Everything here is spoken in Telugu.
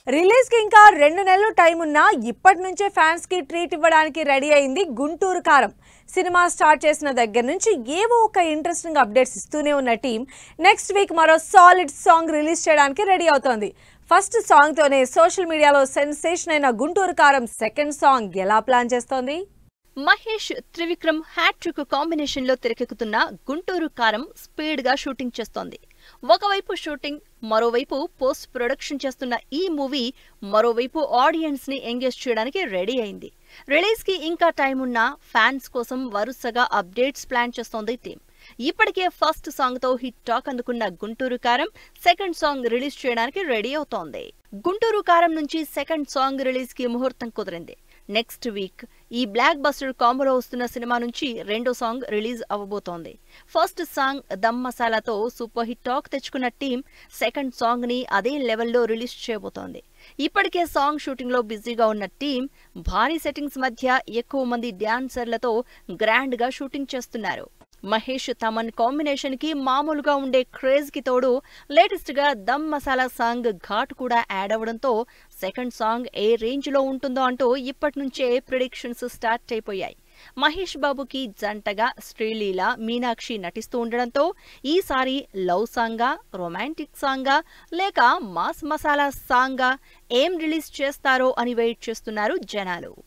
రిలీజ్ కి ఇంకా రెండు నెలలు టైం ఉన్నా ఇప్పటి నుంచే ఫ్యాన్స్ కి ట్రీట్ ఇవ్వడానికి రెడీ అయింది గుంటూరు కారం సినిమా స్టార్ట్ చేసిన దగ్గర నుంచి ఏవో ఒక ఇంట్రెస్టింగ్ అప్డేట్స్ ఇస్తూనే ఉన్న టీం నెక్స్ట్ వీక్ మరో సాలిడ్ సాంగ్ రిలీజ్ చేయడానికి రెడీ అవుతోంది ఫస్ట్ సాంగ్ తోనే సోషల్ మీడియాలో సెన్సేషన్ అయిన గుంటూరు కారం సెకండ్ సాంగ్ ఎలా ప్లాన్ చేస్తోంది మహేష్ త్రివిక్రమ్ హ్యాట్రిక్ కాంబినేషన్ లో తెరకెక్కుతున్న గుంటూరు కారం స్పీడ్ గా షూటింగ్ చేస్తోంది ఒకవైపు షూటింగ్ మరోవైపు పోస్ట్ ప్రొడక్షన్ చేస్తున్న ఈ మూవీ మరోవైపు ఆడియన్స్ ని ఎంగేజ్ చేయడానికి రెడీ అయింది రిలీజ్ కి ఇంకా టైం ఉన్నా ఫ్యాన్స్ కోసం వరుసగా అప్డేట్స్ ప్లాన్ చేస్తోంది టీం ఇప్పటికే ఫస్ట్ సాంగ్ తో హిట్ టాక్ అందుకున్న Guntur Kaaram second song release చేయడానికి రెడీ అవుతోంది గుంటూరు కారం నుంచి సెకండ్ సాంగ్ రిలీజ్ కి ముహూర్తం కుదిరింది నెక్స్ట్ వీక్ ఈ బ్లాక్ బస్టర్ కాంబోలో వస్తున్న సినిమా నుంచి రెండో సాంగ్ రిలీజ్ అవ్వబోతోంది ఫస్ట్ సాంగ్ దమ్ మసాలాతో సూపర్ హిట్ టాక్ తెచ్చుకున్న టీం సెకండ్ సాంగ్ ని అదే లెవెల్లో రిలీజ్ చేయబోతోంది ఇప్పటికే సాంగ్ షూటింగ్ లో బిజీగా ఉన్న టీం భారీ సెట్టింగ్స్ మధ్య ఎక్కువ మంది డాన్సర్లతో గ్రాండ్ గా షూటింగ్ చేస్తున్నారు మహేష్ తమన్ కాంబినేషన్ కి మామూలుగా ఉండే క్రేజ్ కి తోడు లేటెస్ట్ గా దమ్ మసాలా సాంగ్ ఘాట్ కూడా యాడ్ అవడంతో సెకండ్ సాంగ్ ఏ రేంజ్ లో ఉంటుందో అంటూ ఇప్పటి నుంచే ప్రిడిక్షన్స్ స్టార్ట్ అయిపోయాయి మహేష్ బాబుకి జంటగా శ్రీలీల మీనాక్షి నటిస్తూ ఉండడంతో ఈసారి లవ్ సాంగా రొమాంటిక్ సాంగా లేక మాస్ మసాలా సాంగా ఏం రిలీజ్ చేస్తారో అని వెయిట్ చేస్తున్నారు జనాలు